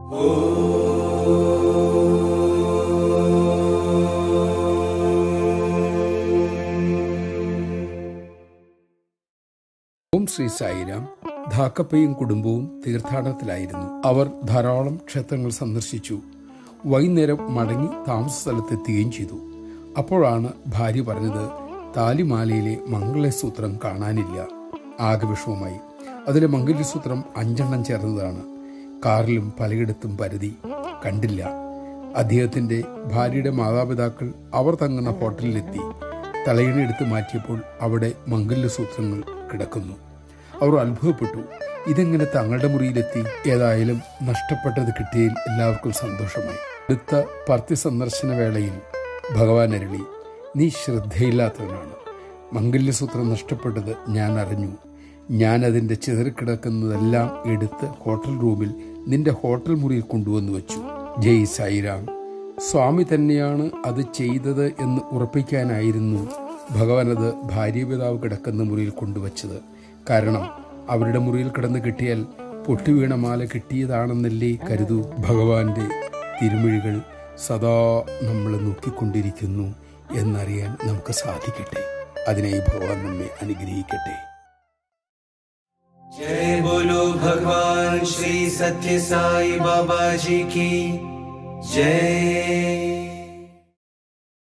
ഓം ശ്രീ സായിരാം ധാക്കപ്പയും കുടുംബവും തീർത്ഥാടനത്തിലായിരുന്നു അവർ ധാരാളം ക്ഷേത്രങ്ങൾ സന്ദർശിച്ചു വൈകുന്നേരം മടങ്ങി താമസ സ്ഥലത്തെത്തുകയും ചെയ്തു അപ്പോഴാണ് ഭാര്യ പറഞ്ഞത് താലിമാലയിലെ മംഗളസൂത്രം കാണാനില്ല ആകെ വിഷമമായി അതിലെ മംഗല്യസൂത്രം അഞ്ചെണ്ണം ചേർന്നതാണ് കാറിലും പലയിടത്തും പരതി കണ്ടില്ല അദ്ദേഹത്തിന്റെ ഭാര്യയുടെ മാതാപിതാക്കൾ അവർ തങ്ങുന്ന ഹോട്ടലിലെത്തി തലയിണ എടുത്ത് മാറ്റിയപ്പോൾ അവിടെ മംഗല്യസൂത്രങ്ങൾ കിടക്കുന്നു അവർ അത്ഭുതപ്പെട്ടു ഇതെങ്ങനെ തങ്ങളുടെ മുറിയിലെത്തി ഏതായാലും നഷ്ടപ്പെട്ടത് കിട്ടിയതിൽ എല്ലാവർക്കും സന്തോഷമായി അടുത്ത പർത്തി സന്ദർശന വേളയിൽ ഭഗവാൻ അരളി നീ ശ്രദ്ധയില്ലാത്തവനാണ് മംഗല്യസൂത്രം നഷ്ടപ്പെട്ടത് ഞാൻ അറിഞ്ഞു ഞാൻ അതിന്റെ ചിതറിക്കിടക്കുന്നതെല്ലാം എടുത്ത് ഹോട്ടൽ റൂമിൽ നിന്റെ ഹോട്ടൽ മുറിയിൽ കൊണ്ടുവന്നു വെച്ചു ജയ് സായിരാം സ്വാമി തന്നെയാണ് അത് ചെയ്തത് എന്ന് ഉറപ്പിക്കാനായിരുന്നു ഭഗവാൻ അത് ഭാര്യപിതാവ് കിടക്കുന്ന മുറിയിൽ കൊണ്ടുവച്ചത് കാരണം അവരുടെ മുറിയിൽ കിടന്ന് കിട്ടിയാൽ പൊട്ടിവീണ മാല കിട്ടിയതാണെന്നല്ലേ കരുതൂ ഭഗവാന്റെ തിരുമൊഴികൾ സദാ നമ്മൾ നോക്കിക്കൊണ്ടിരിക്കുന്നു എന്നറിയാൻ നമുക്ക് സാധിക്കട്ടെ അതിനായി ഭഗവാൻ നമ്മെ അനുഗ്രഹിക്കട്ടെ जय बोलो भगवान श्री सत्य साई बाबा जी की जय